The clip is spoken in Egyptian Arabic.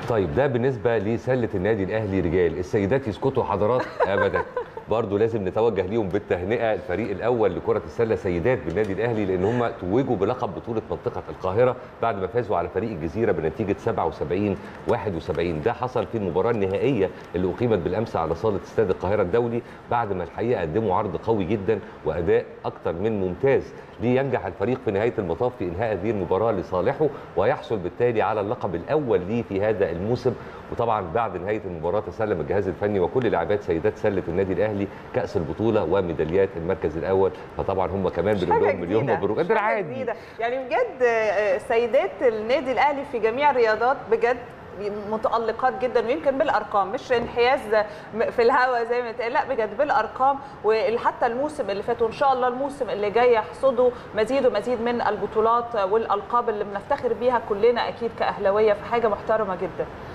طيب ده بالنسبه لسله النادي الاهلي رجال السيدات يسكتوا حضرات ابدا برضه لازم نتوجه ليهم بالتهنئه الفريق الاول لكره السله سيدات بالنادي الاهلي لان هم توجوا بلقب بطوله منطقه القاهره بعد ما فازوا على فريق الجزيره بنتيجه 77 71 ده حصل في المباراه النهائيه اللي اقيمت بالامس على صاله استاد القاهره الدولي بعد ما الحقيقه قدموا عرض قوي جدا واداء اكثر من ممتاز لينجح الفريق في نهايه المطاف في انهاء هذه المباراه لصالحه ويحصل بالتالي على اللقب الاول ليه في هذا الموسم وطبعا بعد نهايه المباراه تسلم الجهاز الفني وكل لاعبات سيدات سله النادي الاهلي كاس البطوله وميداليات المركز الاول فطبعا هم كمان بنقول لهم مليون مبروك ده عادي يعني بجد سيدات النادي الاهلي في جميع الرياضات بجد متالقات جدا ويمكن بالارقام مش انحياز في الهوا زي ما اتقال لا بجد بالارقام وحتى الموسم اللي فات وان شاء الله الموسم اللي جاي يحصدوا مزيد ومزيد من البطولات والالقاب اللي بنفتخر بيها كلنا اكيد كاهلاويه في حاجه محترمه جدا